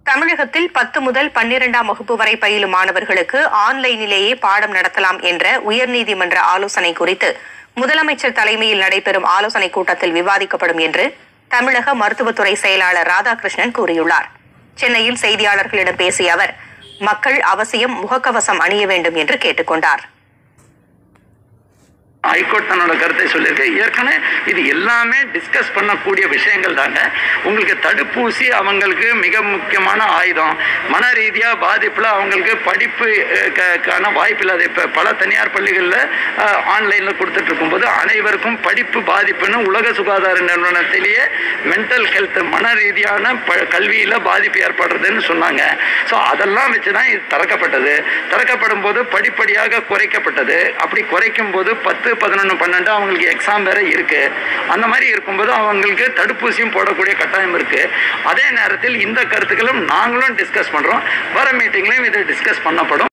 தமிழகத்தில் பத்து முதல் பன்னிரெண்டாம் வகுப்பு வரை பயிலும் மாணவர்களுக்கு ஆன்லைனிலேயே பாடம் நடத்தலாம் என்ற உயர்நீதிமன்ற ஆலோசனை குறித்து முதலமைச்சர் தலைமையில் நடைபெறும் ஆலோசனைக் கூட்டத்தில் விவாதிக்கப்படும் என்று தமிழக மருத்துவத்துறை செயலாளர் ராதாகிருஷ்ணன் கூறியுள்ளார் சென்னையில் செய்தியாளர்களிடம் பேசிய அவர் மக்கள் அவசியம் முகக்கவசம் அணிய வேண்டும் என்று கேட்டுக்கொண்டார் ஹைகோர்ட் தன்னோட கருத்தை சொல்லியிருக்கு ஏற்கனவே இது எல்லாமே டிஸ்கஸ் பண்ணக்கூடிய விஷயங்கள் தாங்க உங்களுக்கு தடுப்பூசி அவங்களுக்கு மிக முக்கியமான ஆயுதம் மன ரீதியாக பாதிப்பில் அவங்களுக்கு படிப்பு அஹ், க- கான வாய்ப்பு இல்லாத இப்போ பல தனியார் பள்ளிகளில் ஆன்லைனில் கொடுத்துட்டு இருக்கும்போது அனைவருக்கும் படிப்பு பாதிப்புன்னு உலக சுகாதார நிறுவனத்திலேயே மென்டல் ஹெல்த் மன ரீதியான ப கல்வியில் பாதிப்பு ஏற்படுறதுன்னு சொன்னாங்க ஸோ அதெல்லாம் வச்சு தான் இது திறக்கப்பட்டது திறக்கப்படும் போது படிப்படியாக குறைக்கப்பட்டது அப்படி குறைக்கும் போது பத்து பதினொன்று பன்னெண்டு அவங்களுக்கு எக்ஸாம் வேற இருக்கு அந்த மாதிரி இருக்கும்போது அவங்களுக்கு தடுப்பூசியும் போடக்கூடிய கட்டாயம் இருக்கு அதே நேரத்தில் இந்த கருத்துக்களும் நாங்களும் டிஸ்கஸ் பண்றோம் வர மீட்டிங்லையும் இதை டிஸ்கஸ் பண்ணப்படும்